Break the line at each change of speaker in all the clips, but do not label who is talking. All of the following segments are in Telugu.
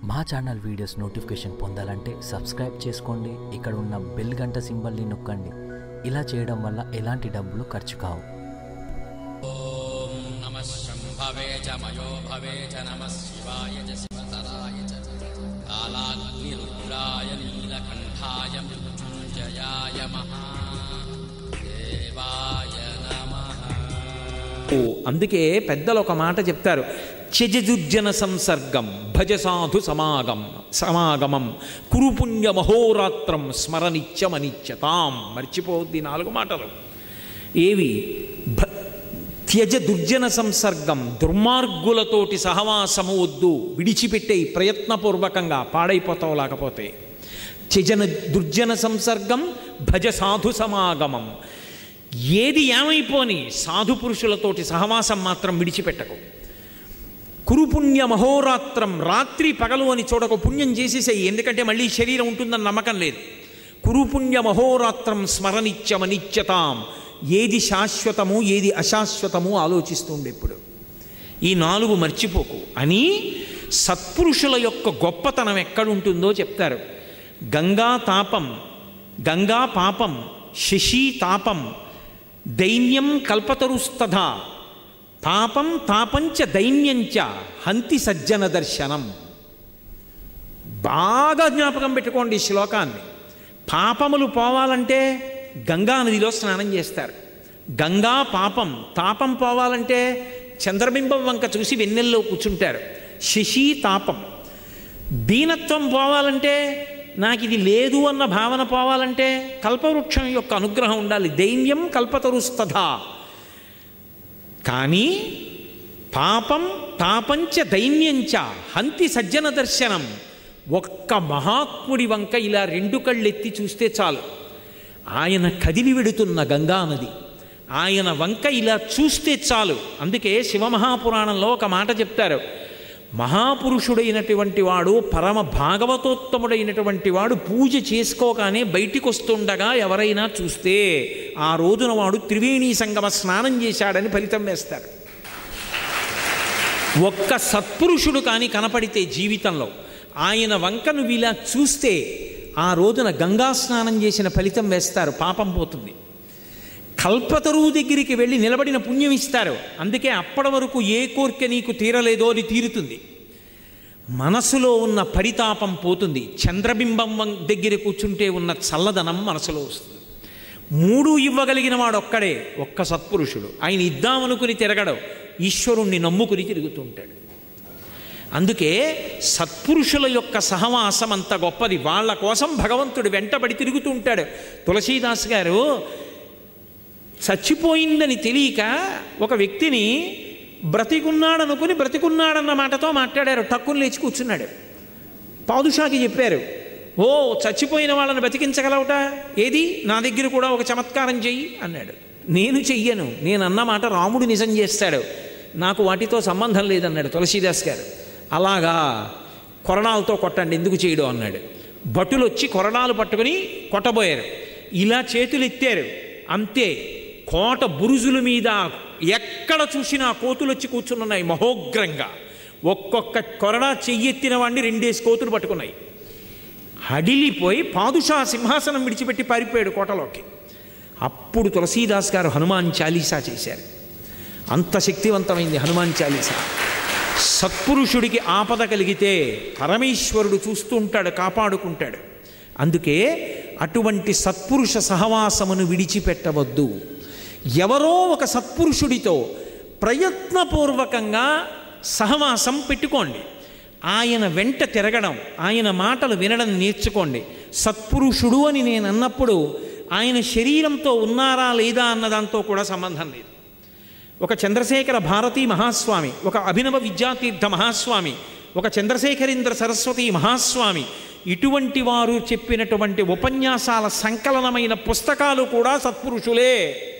మా ఛానల్ వీడియోస్ నోటిఫికేషన్ పొందాలంటే సబ్స్క్రైబ్ చేసుకోండి ఇక్కడ ఉన్న బెల్ గంట సింబల్ని నొక్కండి ఇలా చేయడం వల్ల ఎలాంటి డబ్బులు ఖర్చు కావు
ॐ नमः शम्भवे च मयो भवे च नमः शिवाय च शिवतराय च कालाग्निरुद्राय नीलकण्ठाय मृत्युञ्जयाय महादेवाय नमः
ఓ, అందుకే పెద్దలు ఒక మాట చెప్తారు త్యజదుర్జన సంసర్గం భజ సాధు సమాగం సమాగమం కురుపుణ్య మహోరాత్రం స్మరనిత్యమనిత్యతాం మర్చిపోద్ది నాలుగు మాటలు ఏవి భ త్యజ దుర్జన సంసర్గం దుర్మార్గులతోటి సహవాసము వద్దు విడిచిపెట్టే ప్రయత్నపూర్వకంగా పాడైపోతావు లేకపోతే త్యజన దుర్జన సంసర్గం భజ సాధు సమాగమం ఏది ఏమైపోని సాధు పురుషులతోటి సహవాసం మాత్రం విడిచిపెట్టకు కురుపుణ్య మహోరాత్రం రాత్రి పగలు అని చూడక పుణ్యం చేసేసాయి ఎందుకంటే మళ్ళీ శరీరం ఉంటుందని నమ్మకం లేదు కురుపుణ్య మహోరాత్రం స్మరనిత్యమనిత్యతాం ఏది శాశ్వతము ఏది అశాశ్వతము ఆలోచిస్తుండే ఇప్పుడు ఈ నాలుగు మర్చిపోకు అని సత్పురుషుల యొక్క గొప్పతనం ఎక్కడుంటుందో చెప్తారు గంగా తాపం గంగా పాపం శశి తాపం దైన్యం కల్పతరుస్తథ పాపం తాపంచ దైన్యంచ హంతి సజ్జన దర్శనం బాగా జ్ఞాపకం పెట్టుకోండి ఈ శ్లోకాన్ని పాపములు పోవాలంటే గంగా నదిలో స్నానం చేస్తారు గంగా పాపం తాపం పోవాలంటే చంద్రబింబం వంక చూసి వెన్నెల్లో కూర్చుంటారు శశి తాపం దీనత్వం పోవాలంటే నాకు ఇది లేదు అన్న భావన పోవాలంటే కల్పవృక్షం యొక్క అనుగ్రహం ఉండాలి దైన్యం కల్పతరుస్తథా కానీ పాపం తాపంచ దైన్యంచ హంతి సజ్జన దర్శనం ఒక్క మహాత్ముడి వంక ఇలా రెండు కళ్ళెత్తి చూస్తే చాలు ఆయన కదిలి వెడుతున్న గంగానది ఆయన వంక ఇలా చూస్తే చాలు అందుకే శివమహాపురాణంలో ఒక మాట చెప్తారు మహాపురుషుడైనటువంటి వాడు పరమ భాగవతోత్తముడైనటువంటి వాడు పూజ చేసుకోగానే బయటికి వస్తుండగా ఎవరైనా చూస్తే ఆ రోజున వాడు త్రివేణీ సంగమ స్నానం చేశాడని ఫలితం వేస్తారు ఒక్క సత్పురుషుడు కానీ కనపడితే జీవితంలో ఆయన వంక నువ్వు ఇలా చూస్తే ఆ రోజున గంగా స్నానం చేసిన ఫలితం వేస్తారు పాపం పోతుంది కల్పతరువు దగ్గరికి వెళ్ళి నిలబడిన పుణ్యం ఇస్తారు అందుకే అప్పటి వరకు ఏ కోరిక నీకు తీరలేదో అది తీరుతుంది మనసులో ఉన్న పరితాపం పోతుంది చంద్రబింబం వం- దగ్గర కూర్చుంటే ఉన్న చల్లదనం మనసులో వస్తుంది మూడు ఇవ్వగలిగిన వాడు ఒక్కడే ఒక్క సత్పురుషుడు ఆయన ఇద్దామనుకుని తిరగడం ఈశ్వరుణ్ణి నమ్ముకుని తిరుగుతుంటాడు అందుకే సత్పురుషుల యొక్క సహవాసం అంత గొప్పది వాళ్ళ కోసం భగవంతుడు వెంటబడి తిరుగుతూ ఉంటాడు తులసీదాస్ గారు చచ్చిపోయిందని తెలియక ఒక వ్యక్తిని బ్రతికున్నాడనుకుని బ్రతికున్నాడన్న మాటతో మాట్లాడారు టక్కుని లేచి కూర్చున్నాడు పాదుషాకి చెప్పారు ఓ చచ్చిపోయిన వాళ్ళని బతికించగలవుట ఏది నా దగ్గర కూడా ఒక చమత్కారం చెయ్యి అన్నాడు నేను చెయ్యను నేను అన్న మాట రాముడు నిజం చేస్తాడు నాకు వాటితో సంబంధం లేదన్నాడు తులసీదాస్ గారు అలాగా కొరణాలతో కొట్టండి ఎందుకు చేయడం అన్నాడు భటులు వచ్చి కొరణాలు పట్టుకుని కొట్టబోయారు ఇలా చేతులు ఎత్తారు అంతే కోట బురుజుల మీద ఎక్కడ చూసినా కోతులు వచ్చి కూర్చున్నాయి మహోగ్రంగా ఒక్కొక్క కొరడా చెయ్యెత్తిన వాడిని రెండేసి కోతులు పట్టుకున్నాయి హడిలిపోయి పాదుషా సింహాసనం విడిచిపెట్టి పారిపోయాడు కోటలోకి అప్పుడు తులసీదాస్ గారు హనుమాన్ చాలీసా చేశారు అంత శక్తివంతమైంది హనుమాన్ చాలీసా సత్పురుషుడికి ఆపద కలిగితే పరమేశ్వరుడు చూస్తూ ఉంటాడు కాపాడుకుంటాడు అందుకే అటువంటి సత్పురుష సహవాసమును విడిచిపెట్టవద్దు ఎవరో ఒక సత్పురుషుడితో ప్రయత్నపూర్వకంగా సహవాసం పెట్టుకోండి ఆయన వెంట తిరగడం ఆయన మాటలు వినడం నేర్చుకోండి సత్పురుషుడు అని నేను అన్నప్పుడు ఆయన శరీరంతో ఉన్నారా లేదా అన్నదాంతో కూడా సంబంధం లేదు ఒక చంద్రశేఖర భారతీ మహాస్వామి ఒక అభినవ విద్యాతీర్థ మహాస్వామి ఒక చంద్రశేఖరేంద్ర సరస్వతి మహాస్వామి ఇటువంటి వారు చెప్పినటువంటి ఉపన్యాసాల సంకలనమైన పుస్తకాలు కూడా సత్పురుషులే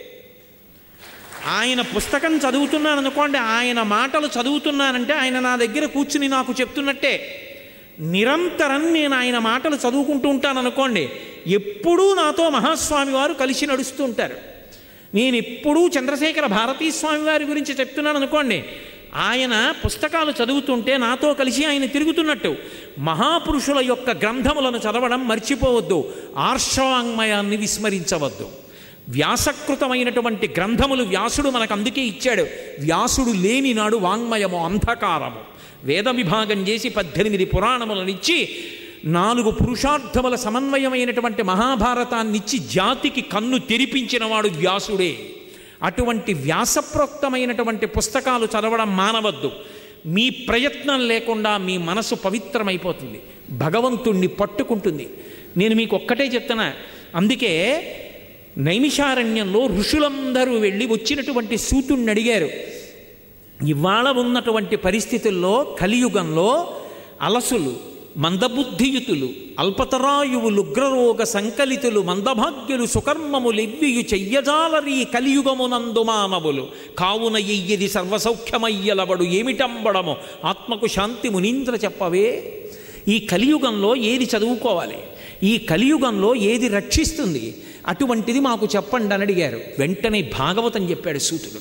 ఆయన పుస్తకం చదువుతున్నాను అనుకోండి ఆయన మాటలు చదువుతున్నానంటే ఆయన నా దగ్గర కూర్చుని నాకు చెప్తున్నట్టే నిరంతరం నేను ఆయన మాటలు చదువుకుంటూ ఉంటాను అనుకోండి ఎప్పుడూ నాతో మహాస్వామి వారు కలిసి నడుస్తూ ఉంటారు నేను ఎప్పుడూ చంద్రశేఖర భారతీ స్వామి వారి గురించి చెప్తున్నాను అనుకోండి ఆయన పుస్తకాలు చదువుతుంటే నాతో కలిసి ఆయన తిరుగుతున్నట్టు మహాపురుషుల యొక్క గ్రంథములను చదవడం మర్చిపోవద్దు ఆర్షవాంగ్మయాన్ని విస్మరించవద్దు వ్యాసకృతమైనటువంటి గ్రంథములు వ్యాసుడు మనకు అందుకే ఇచ్చాడు వ్యాసుడు లేని నాడు వాంగ్మయము అంధకారము వేద విభాగం చేసి పద్దెనిమిది పురాణములనిచ్చి నాలుగు పురుషార్థముల సమన్వయమైనటువంటి మహాభారతాన్నిచ్చి జాతికి కన్ను తెరిపించినవాడు వ్యాసుడే అటువంటి వ్యాసప్రోక్తమైనటువంటి పుస్తకాలు చదవడం మానవద్దు మీ ప్రయత్నం లేకుండా మీ మనసు పవిత్రమైపోతుంది భగవంతుణ్ణి పట్టుకుంటుంది నేను మీకు ఒక్కటే చెప్తున్నా అందుకే నైమిషారణ్యంలో ఋషులందరూ వెళ్ళి వచ్చినటువంటి సూతుణ్ణి అడిగారు ఇవాళ ఉన్నటువంటి పరిస్థితుల్లో కలియుగంలో అలసులు మందబుద్ధియుతులు అల్పతరాయువులు ఉగ్రరోగ సంకలితులు మందభాగ్యులు సుకర్మములు ఇవ్వియు చెయ్యజాలరీ కలియుగమునందు మానవులు కావున ఎయ్యది సర్వసౌఖ్యమయ్యలవడు ఏమిటంబడము ఆత్మకు శాంతి మునీంద్ర చెప్పవే ఈ కలియుగంలో ఏది చదువుకోవాలి ఈ కలియుగంలో ఏది రక్షిస్తుంది అటువంటిది మాకు చెప్పండి అని అడిగారు వెంటనే భాగవతం చెప్పాడు సూతుడు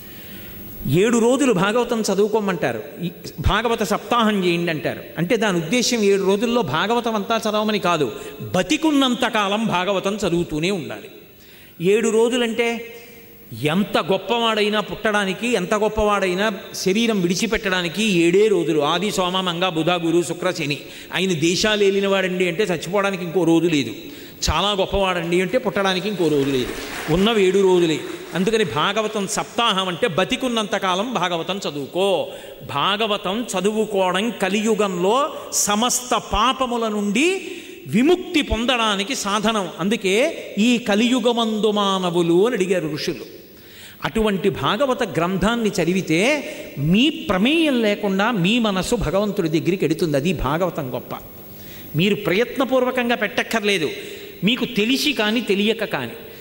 ఏడు రోజులు భాగవతం చదువుకోమంటారు ఈ భాగవత సప్తాహం చేయండి అంటారు అంటే దాని ఉద్దేశం ఏడు రోజుల్లో భాగవతం అంతా చదవమని కాదు బతికున్నంత కాలం భాగవతం చదువుతూనే ఉండాలి ఏడు రోజులంటే ఎంత గొప్పవాడైనా పుట్టడానికి ఎంత గొప్పవాడైనా శరీరం విడిచిపెట్టడానికి ఏడే రోజులు ఆది సోమ మంగ బుధ గురు శుక్ర శని ఆయన దేశాలు ఏలినవాడండి అంటే చచ్చిపోవడానికి ఇంకో రోజు లేదు చాలా గొప్పవాడండి అంటే పుట్టడానికి ఇంకో రోజు లేదు ఉన్నవి ఏడు రోజులే అందుకని భాగవతం సప్తాహం అంటే బతికున్నంతకాలం భాగవతం చదువుకో భాగవతం చదువుకోవడం కలియుగంలో సమస్త పాపముల నుండి విముక్తి పొందడానికి సాధనం అందుకే ఈ కలియుగమందు మానవులు అని అడిగారు ఋషులు అటువంటి భాగవత గ్రంథాన్ని చదివితే మీ ప్రమేయం లేకుండా మీ మనస్సు భగవంతుడి దగ్గరికి ఎడుతుంది అది భాగవతం గొప్ప మీరు ప్రయత్నపూర్వకంగా పెట్టక్కర్లేదు మీకు తెలిసి కానీ తెలియక కానీ